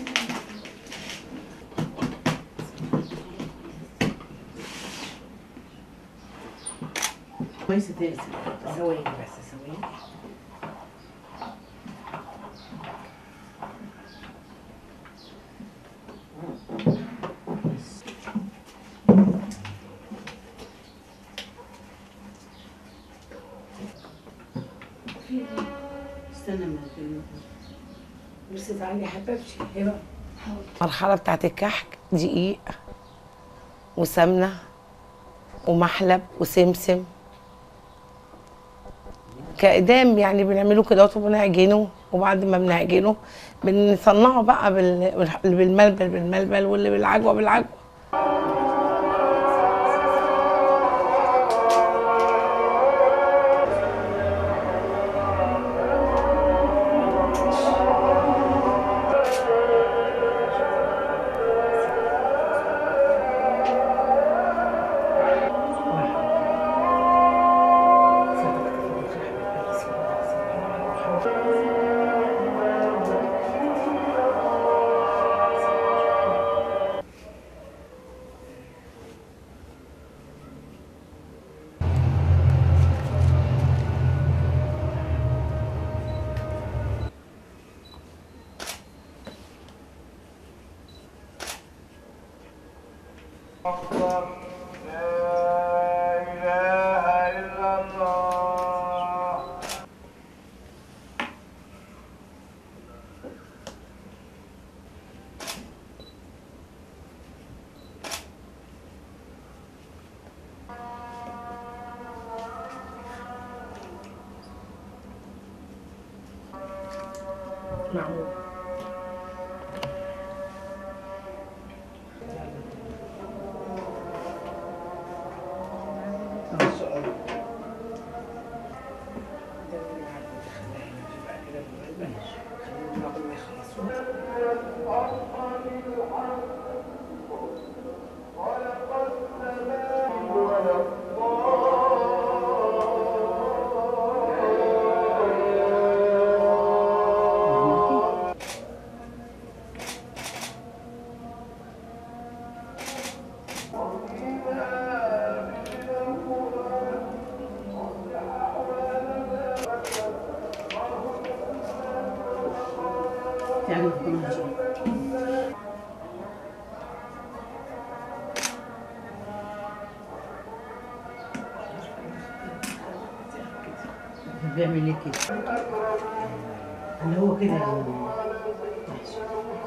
كويسة تقسم ثواني بس ثواني استنى ما بس تعالي يا حبيبتي ايه بقى المرحلة بتاعت الكحك دقيق وسمنة ومحلب وسمسم كإدام يعني بنعمله كده وبنعجنه وبعد ما بنعجنه بنصنعه بقى بال- بالملبل بالملبل واللي بالعجوة بالعجوة معمول تعالي كمان شوية بيعمل ايه كده اللي هو كده ماشي.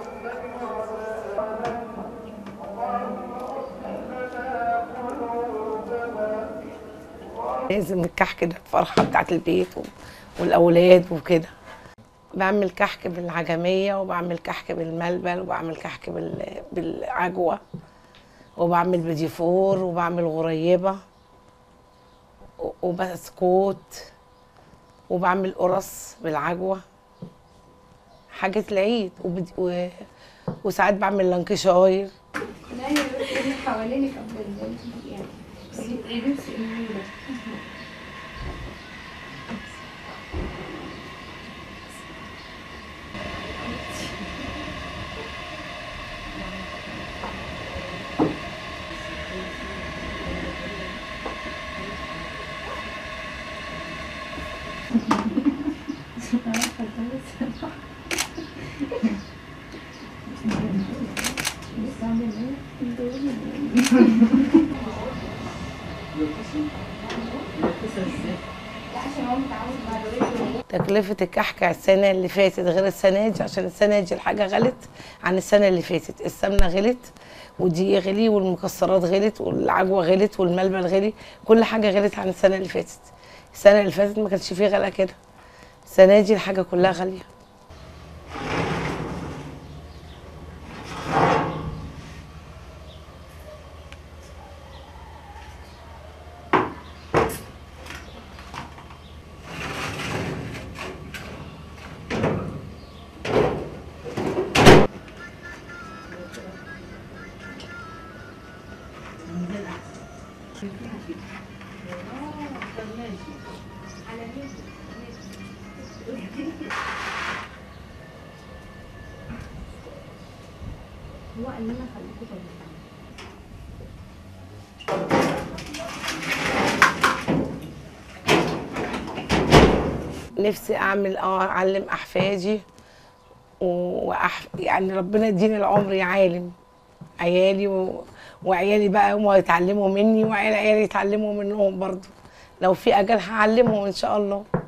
لازم الكحك ده الفرحة بتاعت البيت و- والأولاد وكده بعمل كحك بالعجمية وبعمل كحك بالملبل وبعمل كحك بال- بالعجوة وبعمل بديفور وبعمل غريبة و- وبسكوت وبعمل قرص بالعجوة حاجة العيد وبد... و... وساعات بعمل لانكشاير لا يا بس اللي حوالينك قبل ال- يعني بس يتعبوا سئلوا لا عشان هو متعود بعد رجله تكلفة الكحك السنة اللي فاتت غير السنة دي عشان السنة دي الحاجة غلت عن السنة اللي فاتت السمنة غلت والدقيق غلي والمكسرات غلت والعجوة غلت والملبن غلي كل حاجة غلت عن السنة اللي فاتت السنة اللي فاتت ما كانش فيه غلا كده السنة دي الحاجة كلها غالية هو ان انا اخليكم طبيعيين نفسي اعمل اه اعلم احفادي و- وأح... يعني ربنا يديني العمر يا عالم عيالي و... وعيالي بقى هم يتعلموا مني وعيال عيالي يتعلموا منهم برضو لو في اجل هعلمهم ان شاء الله